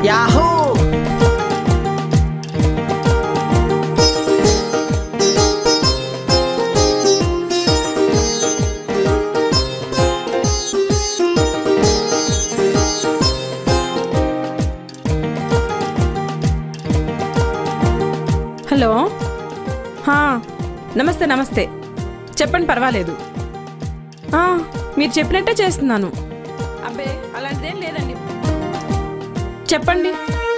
Yahoo hello హా, నమస్తే నమస్తే చెప్పండి పర్వాలేదు ఆ, మీరు చెప్పినట్టే చేస్తున్నాను అబ్బే అలాంటిదేం లేదండి చెప్పండి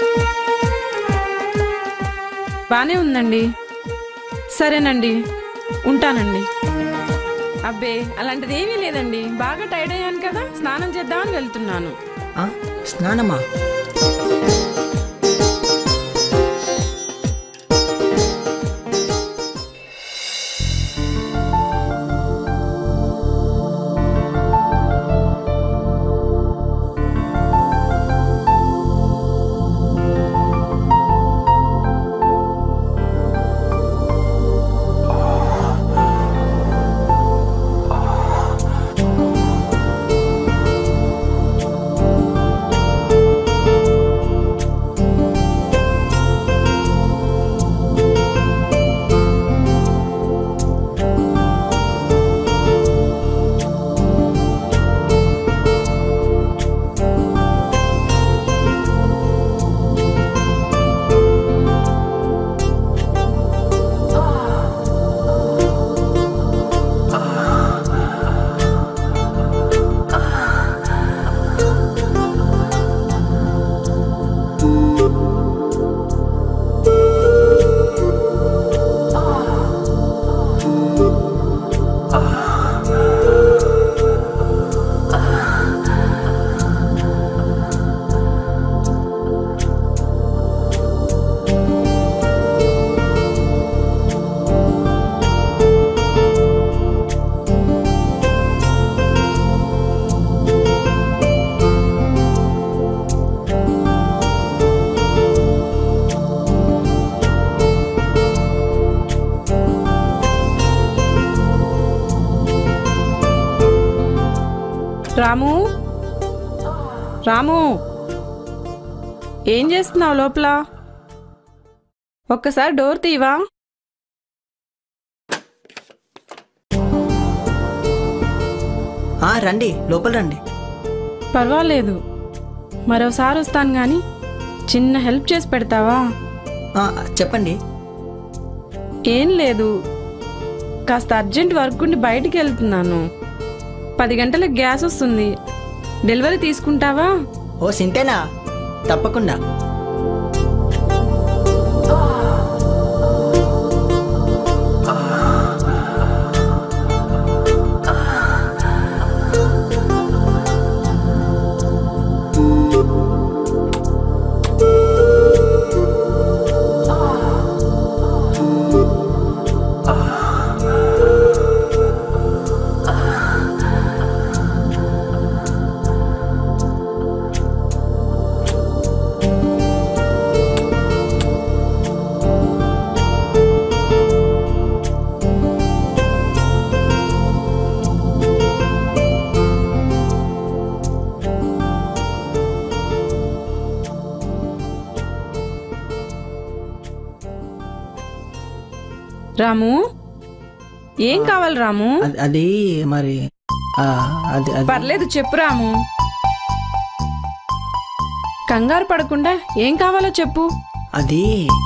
బానే ఉందండి సరేనండి ఉంటానండి అబ్బే అలాంటిది ఏమీ లేదండి బాగా టైర్డ్ అయ్యాను కదా స్నానం చేద్దామని వెళ్తున్నాను ఆ, స్నానమా రాము రాము ఏం చేస్తున్నావు లోపల ఒక్కసారి డోర్ తీవా ఆ, రండి లోపల రండి పర్వాలేదు మరోసారి వస్తాను గాని చిన్న హెల్ప్ చేసి పెడతావా ఆ, చెప్పండి ఏం లేదు కాస్త అర్జెంట్ వర్క్ ఉండి బయటికి వెళ్తున్నాను పది గంటలకు గ్యాస్ వస్తుంది డెలివరీ తీసుకుంటావా ఓ సింతేనా తప్పకుండా రాము ఏం కావాలి రాము అది- అది మరి ఆ, అది అది పర్లేదు చెప్పు రాము కంగారు పడకుండా ఏం కావాలో చెప్పు అది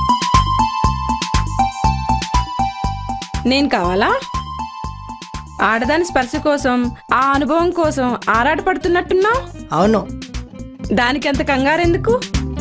నేను కావాలా ఆడదాని స్పర్శ కోసం ఆ అనుభవం కోసం ఆరాటపడుతున్నట్టున్నావు అవును దానికెంత కంగారెందుకు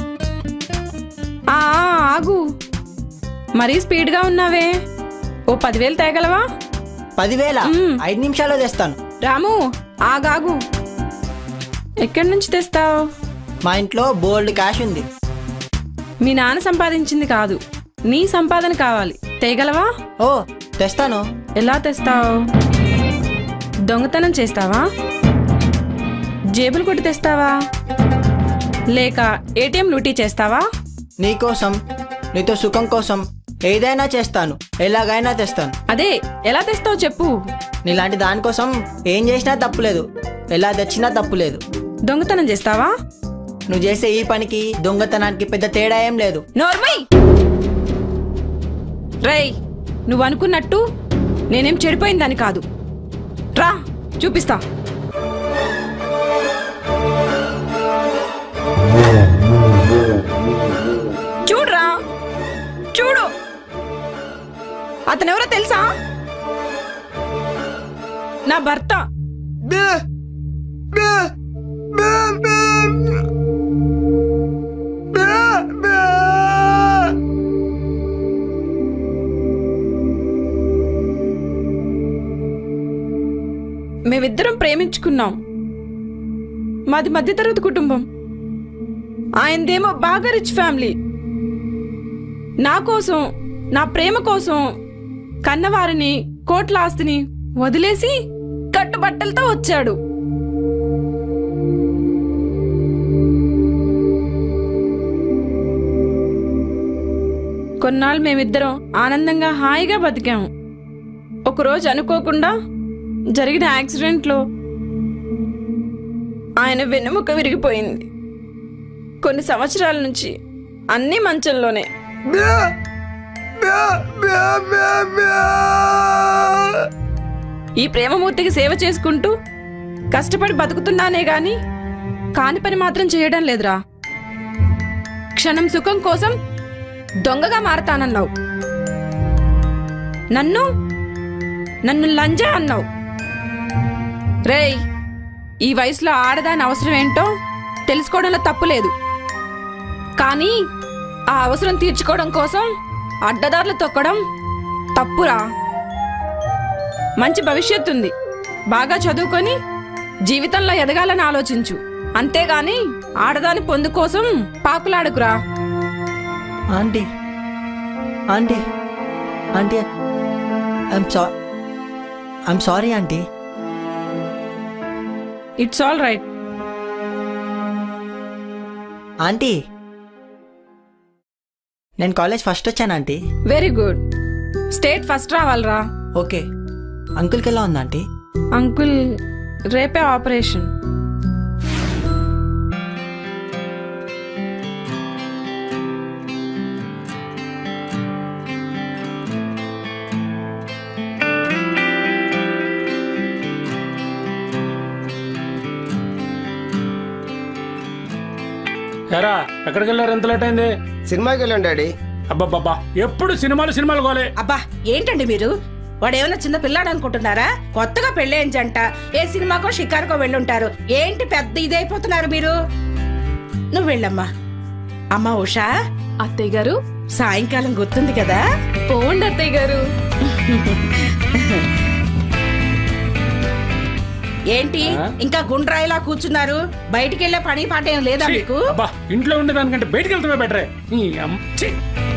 ఆ ఆ, ఆగు మరీ స్పీడ్గా ఉన్నావే ఓ పదివేలు తేగలవా పదివేల మ్మ్. ఐదు నిమిషాల్లో తెస్తాను రాము ఆగాగు ఎక్కడి నుంచి తెస్తావు మా ఇంట్లో బోల్డ్ క్యాష్ ఉంది మీ నాన్న సంపాదించింది కాదు నీ సంపాదన కావాలి తేగలవా ఓ తెస్తాను ఎలా తెస్తావు దొంగతనం చేస్తావా జేబులు కొట్టి తెస్తావా లేక ఏటీఎం లూటీ చేస్తావా నీకోసం నీతో సుఖం కోసం ఏదైనా చేస్తాను ఎలాగైనా తెస్తాను అదే ఎలా తెస్తావు చెప్పు నీలాంటి దానికోసం ఏం చేసినా తప్పులేదు ఎలా తెచ్చినా తప్పులేదు దొంగతనం చేస్తావా నువ్వు చేసే ఈ పనికి దొంగతనానికి పెద్ద తేడా ఏం లేదు నోర్మై రేయ్ నువ్వు అనుకున్నట్టు నేనేం చెడిపోయిందని కాదు రా చూపిస్తా చూడురా చూడు అతనెవరో తెలుసా నా భర్త మేమిద్దరం ప్రేమించుకున్నాం మాది మధ్యతరగతి కుటుంబం ఆయనదేమో బాగా రిచ్ ఫ్యామిలీ నా కోసం నా ప్రేమ కోసం కన్నవారిని కోట్ల ఆస్తిని వదిలేసి కట్టుబట్టలతో వచ్చాడు కొన్నాళ్ళు మేమిద్దరం ఆనందంగా హాయిగా బతికాము ఒకరోజు అనుకోకుండా జరిగిన యాక్సిడెంట్లో ఆయన వెన్నెముక విరిగిపోయింది కొన్ని సంవత్సరాల నుంచి అన్నీ మంచంలోనే ఈ ప్రేమమూర్తికి సేవ చేసుకుంటూ కష్టపడి బతుకుతున్నానే గాని కాని పని మాత్రం చేయడం లేదురా క్షణం సుఖం కోసం దొంగగా మారతానన్నావు నన్ను నన్ను లంజా అన్నావు రేయ్ ఈ వయసులో ఆడదాని అవసరం ఏంటో తెలుసుకోవడంలో తప్పు లేదు కానీ ఆ అవసరం తీర్చుకోవడం కోసం అడ్డదారులు తొక్కడం తప్పురా మంచి భవిష్యత్తు ఉంది బాగా చదువుకొని జీవితంలో ఎదగాలని ఆలోచించు అంతేగాని ఆడదాని పొందు కోసం పాకులాడుకురా ఆంటీ ఆంటీ ఆంటీ ఐఎమ్ సా I'm sorry aunty it's all right aunty నేను కాలేజ్ ఫస్ట్ వచ్చాను aunty very good state first రావాలరా ఓకే అంకుల్కి ఎలా ఉంది ఆంటీ అంకుల్ రేపే ఆపరేషన్ ఎరా ఎక్కడికి వెళ్ళారు ఎంత లేట్ అయింది సినిమాకి వెళ్ళాం డాడీ అబ్బబ్బబ్బా ఎప్పుడు సినిమాలు సినిమాలు గోలే అబ్బా ఏంటండి మీరు వాడు ఏమైనా చిన్న పిల్లాడు అనుకుంటున్నారా కొత్తగా పెళ్ళేం జంట ఏ సినిమాకో షికారుకో వెళ్ళుంటారు ఏంటి పెద్ద ఇదైపోతున్నారు మీరు నువ్వు వెళ్ళమ్మా అమ్మా ఉషా అత్తయ్య గారు సాయంకాలం గుర్తుంది కదా పోండి అత్తయ్య గారు ఏంటి ఇంకా గుండ్రాయిలా కూర్చున్నారు బయటికి వెళ్ళే పని పాట ఏం లేదా ఛీ, మీకు అబ్బా ఇంట్లో ఉండేదానికంటే బయటికి వెళ్తామే బెటరే ఈ అమ్- ఛీ.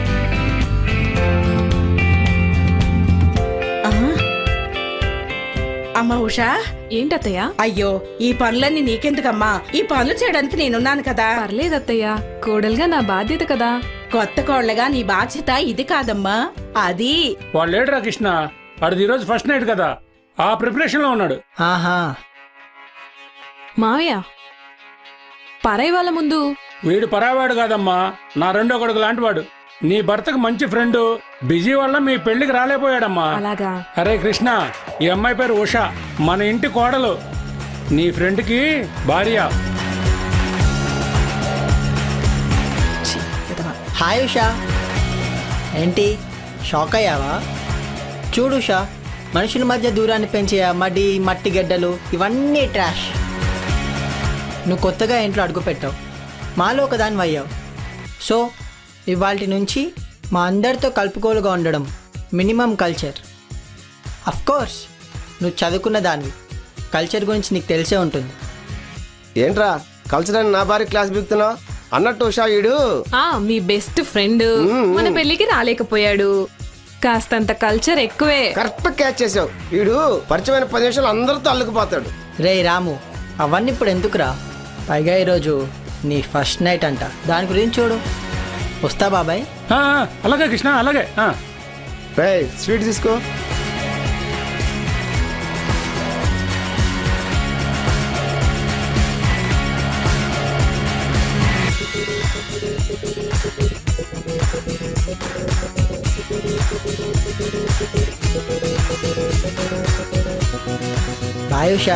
ఆ? అమ్మా ఉషా ఏంటి అత్తయ్య అయ్యో ఈ పనులన్నీ నీకెందుకమ్మా ఈ పనులు చేయడానికి నేనున్నాను కదా పర్లేదు అత్తయ్య కోడలుగా నా బాధ్యత కదా కొత్త కోళ్లగా నీ బాధ్యత ఇది కాదమ్మా అది వాడు లేడురా కృష్ణ వాడిది ఈరోజు ఫస్ట్ నైట్ కదా ఆ ప్రిపరేషన్ లో ఉన్నాడు ఆహా మావయ్య పరాయి వాళ్ళ ముందు వీడు పరావాడు కాదమ్మా నా రెండో కొడుకు లాంటి వాడు నీ భర్తకు మంచి ఫ్రెండ్ బిజీ వల్ల మీ పెళ్లికి రాలేపోయాడమ్మా అలాగా అరే కృష్ణ ఈ అమ్మాయి పేరు ఉష మన ఇంటి కోడలు నీ ఫ్రెండ్కి భార్య హాయ్ ఉషా ఏంటి షాక్ అయ్యావా చూడు ఉషా మనుషుల మధ్య దూరాన్ని పెంచే ఆ మడి మట్టి గడ్డలు ఇవన్నీ ట్రాష్ నువ్వు కొత్తగా ఇంట్లో అడుగుపెట్టావు మాలో ఒకదాని అయ్యావు సో ఇవాళ నుంచి మా అందరితో కలుపుకోలుగా ఉండడం మినిమం కల్చర్ కోర్స్ నువ్వు చదువుకున్న దానివి కల్చర్ గురించి నీకు తెలిసే ఉంటుంది ఏంట్రా కల్చర్ అని నా భార్య క్లాస్ బిగుతున్నావు అన్నట్టు ఉషా ఈడు ఆ మీ బెస్ట్ ఫ్రెండ్ మన పెళ్ళికి రాలేకపోయాడు కాస్తంత కల్చర్ ఎక్కువే కరెక్ట్ క్యాచ్ చేసావు వీడు పరిచయమైన పది నిమిషాలు అందరితో అల్లుకుపోతాడు రే రాము అవన్నీ ఇప్పుడు ఎందుకురా పైగా ఈరోజు నీ ఫస్ట్ నైట్ అంట దాని గురించి చూడు వస్తా బాబాయ్ ఆ, ఆ, అలాగే కృష్ణ అలాగే ఆ. రే స్వీట్ తీసుకో బాయ్ ఉషా